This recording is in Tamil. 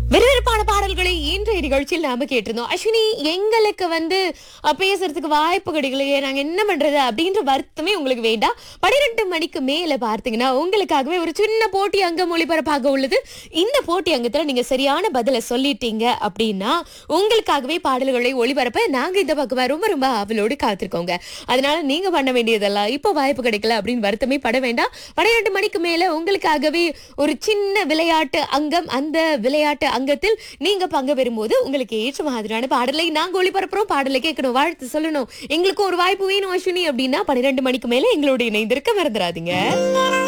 விறுவிறுப்பான பாடல்களை இன்றைய நிகழ்ச்சியில் நாம கேட்டிருந்தோம் அஸ்வினி எங்களுக்கு வந்து அஹ், பேசுறதுக்கு வாய்ப்பு கிடைக்கலையே நாங்க என்ன பண்றது அப்படின்ற வருத்தமே உங்களுக்கு வேண்டாம் பன்னிரெண்டு மணிக்கு மேல பார்த்தீங்கன்னா உங்களுக்காகவே ஒரு சின்ன போட்டி அங்கம் ஒளிபரப்பாக உள்ளது இந்த போட்டி அங்கத்துல நீங்க சரியான பதில சொல்லிட்டீங்க அப்படின்னா உங்களுக்காகவே பாடல்களை ஒளிபரப்ப நாங்க இந்த பக்கமா ரொம்ப ரொம்ப ஆவலோடு காத்திருக்கோங்க அதனால நீங்க பண்ண வேண்டியதெல்லாம் இப்போ வாய்ப்பு கிடைக்கல அப்படின்னு வருத்தமே பட வேண்டாம் பன்னிரெண்டு மணிக்கு மேல உங்களுக்காகவே ஒரு சின்ன விளையாட்டு அங்கம் அந்த விளையாட்டு அங்கத்தில் நீங்க பங்கு பெறும்போது உங்களுக்கு ஏற்ற மாதிரியான பாடலை நாங்க ஒளிபரப்புறோம் பாடலை கேட்கணும் வாழ்த்து சொல்லணும் எங்களுக்கு ஒரு வாய்ப்பு வேணும் அஸ்வினி அப்படின்னா பன்னிரெண்டு மணிக்கு மேல எங்களோட இணைந்திருக்க மறந்துடாதீங்க